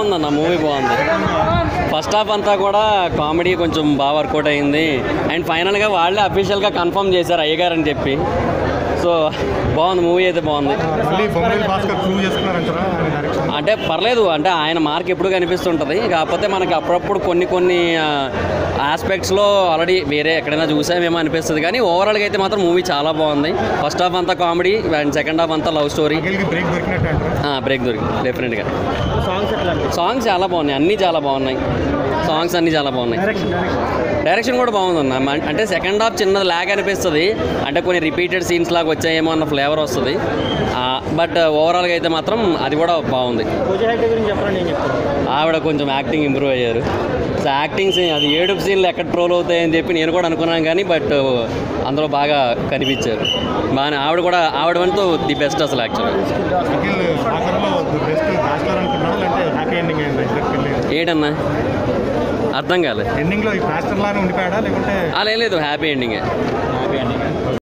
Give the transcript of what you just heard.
బాగుందన్న మూవీ బాగుంది first half అంతా కూడా కామెడీ కొంచెం బాగా వర్కౌట్ అయింది అండ్ ఫైనల్గా వాళ్ళే అఫీషియల్గా కన్ఫర్మ్ చేశారు అయ్యగారు అని చెప్పి సో బాగుంది మూవీ అయితే బాగుంది మళ్ళీ బొమ్మలి భాస్కర్ ప్రూవ్ చేసుకున్నారంటారా ఆయన డైరెక్షన్ అంటే పర్లేదు అంటే ఆయన మార్క్ ఎప్పుడు కనిపిస్తుంటుంది కాకపోతే మనకి అప్పుడప్పుడు కొన్ని కొన్ని ఆస్పెక్ట్స్లో ఆల్రెడీ వేరే ఎక్కడైనా చూసామేమో అనిపిస్తుంది కానీ ఓవరాల్గా అయితే మాత్రం మూవీ చాలా బాగుంది ఫస్ట్ హాఫ్ అంతా కామెడీ అండ్ సెకండ్ హాఫ్ అంతా లవ్ స్టోరీ అఖిల్కి బ్రేక్ దొరికినట్టు అంటారా బ్రేక్ దొరికింది డెఫినెట్గా సాంగ్స్ ఎట్లా సాంగ్స్ చాలా బాగున్నాయి అన్నీ చాలా బాగున్నాయి సాంగ్స్ అన్నీ చాలా బాగున్నాయి డైరెక్షన్ డైరెక్షన్ డైరెక్షన్ కూడా బాగుందన్న మ- అంటే సెకండ్ హాఫ్ చిన్నది ల్యాగ్ అనిపిస్తుంది అంటే కొన్ని రిపీటెడ్ సీన్స్ లాగా వచ్చాయేమో అన్న ఫ్లేవర్ వస్తుంది బట్ ఓవరాల్గా అయితే మాత్రం అది కూడా బాగుంది పూజ హెగ్డే గురించి చెప్పండి నేను చెప్తాను ఆవిడ కొంచెం యాక్టింగ్ ఇంప్రూవ్ అయ్యారు సో యాక్టింగ్ సీన్ అది ఏడుపు సీన్లు ఎక్కడ ట్రోల్ అవుతాయని చెప్పి నేను కూడా అనుకున్నాను కానీ బట్ అందులో బాగా కనిపించారు బాగా ఆవిడ కూడా ఆవిడ వంతు ది బెస్ట్ అసలు యాక్చువల్గా అఖిల్ ఆఖరిలో బెస్ట్ బ్యాచులర్ అనుకున్నారా లేదంటే హ్యాపీ ఎండింగ్ అయింది ఇద్దరికి వెళ్ళి ఏడన్నా అర్థం కాలేదు ఎండింగ్లో ఈ బ్యాచులర్ లానే ఉండిపోయాడా లేకుంటే అలా ఏం లేదు హ్యాపీ ఎండింగే హ్యాపీ అండి